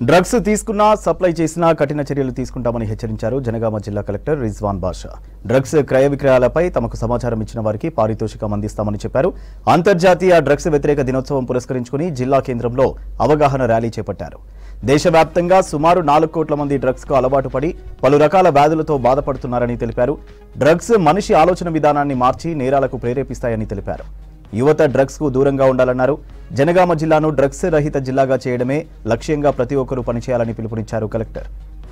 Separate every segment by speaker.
Speaker 1: drugs తీసుకున్నా supply చేసినా కఠిన చర్యలు తీసుకుంటామని హెచ్చరించారు జనగామ జిల్లా కలెక్టర్ రిజ్వాన్ బాషా డ్రగ్స్ క్రయ విక్రయాలపై తమకు సమాచారం ఇచ్చిన వారికి పారితోషికం అందిస్తామని చెప్పారు అంతర్జాతీయ డ్రగ్స్ వ్యతిరేక దినోత్సవం పురస్కరించుకుని జిల్లా కేంద్రంలో అవగాహన ర్యాలీ చేపట్టారు దేశవ్యాప్తంగా సుమారు నాలుగు కోట్ల మంది డ్రగ్స్ కు అలవాటు పడి పలు రకాల వ్యాధులతో బాధపడుతున్నారని తెలిపారు డ్రగ్స్ మనిషి ఆలోచన విధానాన్ని మార్చి నేరాలకు ప్రేరేపిస్తాయని తెలిపారు యువత డ్రగ్స్ కు దూరంగా ఉండాలన్నారు జనగామ జిల్లాను డ్రగ్స్ రహిత జిల్లాగా చేయడమే లక్ష్యంగా ప్రతి ఒక్కరూ పనిచేయాలని పిలుపునిచ్చారు కలెక్టర్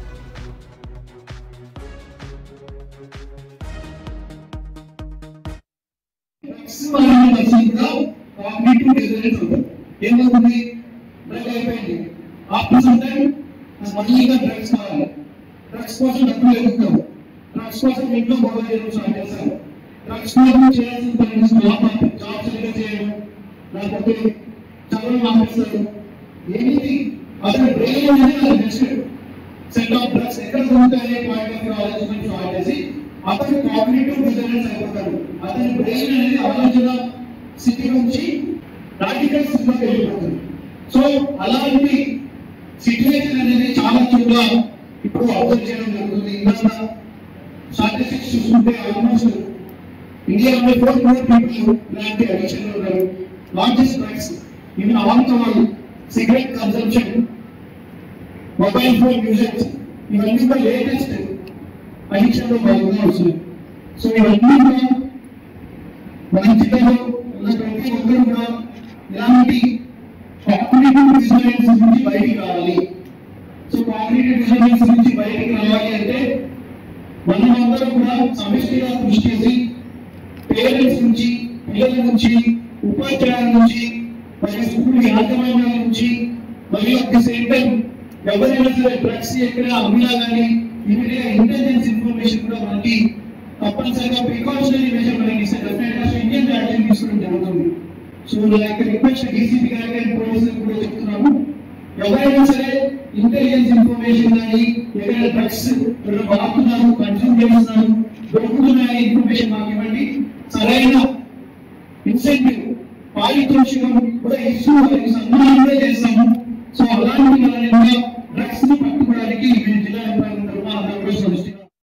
Speaker 2: డ్రగ్స్ అనేది బేసిక్గా కాగ్నిటివ్ డిజైన్స్ ఉంటుంది ఏమవుతుంది డ్రగ్ అయిపోయింది ఆఫ్టర్ సమ్ టైం మళ్ళీగా డ్రగ్స్ కావాలి డ్రగ్స్ కోసం డబ్బులు ఎదుగుతాం డ్రగ్స్ కోసం ఇంట్లో గొడవ చేయడం స్టార్ట్ చేస్తారు డ్రగ్స్ కోసం చేయాల్సిన పని జాబ్ జాబ్ సరిగ్గా చేయడం లేకపోతే చదవడం ఆపేస్తారు ఏమిటి అతని బ్రెయిన్ అనేది అది నెక్స్ట్ సెట్ ఆఫ్ డ్రగ్స్ ఎక్కడ దొరుకుతాయనే పాయింట్ ఆఫ్ వ్యూ ఆలోచించడం స్టార్ట్ చేసి అతను కాగ్నిటివ్ డిజైనర్స్ అయిపోతాడు అతని బ్రెయిన్ అనేది ఆలోచన స్థితి నుంచి ప్రాక్టికల్ స్థితిలోకి వెళ్ళిపోతుంది సో అలాంటి సిచ్యువేషన్ అనేది చాలా చోట్ల ఇప్పుడు అబ్జర్వ్ చేయడం జరుగుతుంది ఇందాక స్టాటిస్టిక్స్ చూసుకుంటే ఆల్మోస్ట్ ఇండియాలో ఫోర్ క్రోర్ పీపుల్ ఇలాంటి అడిక్షన్ లో ఉన్నారు not just drugs even alcohol cigarette consumption mobile phone users ఇవన్నీ కూడా లేటెస్ట్ అడిక్షన్ లో భాగంగా వస్తుంది సో ఇవన్నీ కూడా మన జిల్లాలో ఉన్న ప్రతి ఒక్కరు కూడా ఇలాంటి కాంపిటేటివ్ డిజైన్స్ నుంచి బయటికి రావాలి సో కాంపిటేటివ్ డిజైన్స్ నుంచి బయటికి రావాలి అంటే మనమందరం కూడా సమిష్టిగా కృషి చేసి పేరెంట్స్ నుంచి పిల్లల నుంచి ఉపాధ్యాయుల నుంచి మరియు స్కూల్ యాజమాన్యాల నుంచి మరియు అట్ ది సేమ్ టైం ఎవరైనా సరే డ్రగ్స్ ఎక్కడ అమ్మినా కానీ ఇమీడియట్ ఇంటెలిజెన్స్ ఇన్ఫర్మేషన్ కూడా మనకి తప్పనిసరిగా ప్రికాషనరీ మెజర్ మనకి డెఫినెట్ ఇండియన్ యాక్షన్ తీసుకోవడం జరుగుతుంది సో లైక్ రిక్వెస్ట్ డీసీపీ గారికి అండ్ పోలీసులకు కూడా చెప్తున్నాము ఎవరైనా సరే ఇంటెలిజెన్స్ ఇన్ఫర్మేషన్ కానీ ఎక్కడ డ్రగ్స్ వాడుతున్నారు కన్సూమ్ చేస్తున్నారు దొరుకుతున్నాయి ఇన్ఫర్మేషన్ మాకు ఇవ్వండి సరైన ఇన్సెంటివ్ పారితోషికం కూడా ఇస్తూ వారికి సన్మానం కూడా చేస్తాము సో అలాంటి వాళ్ళని కూడా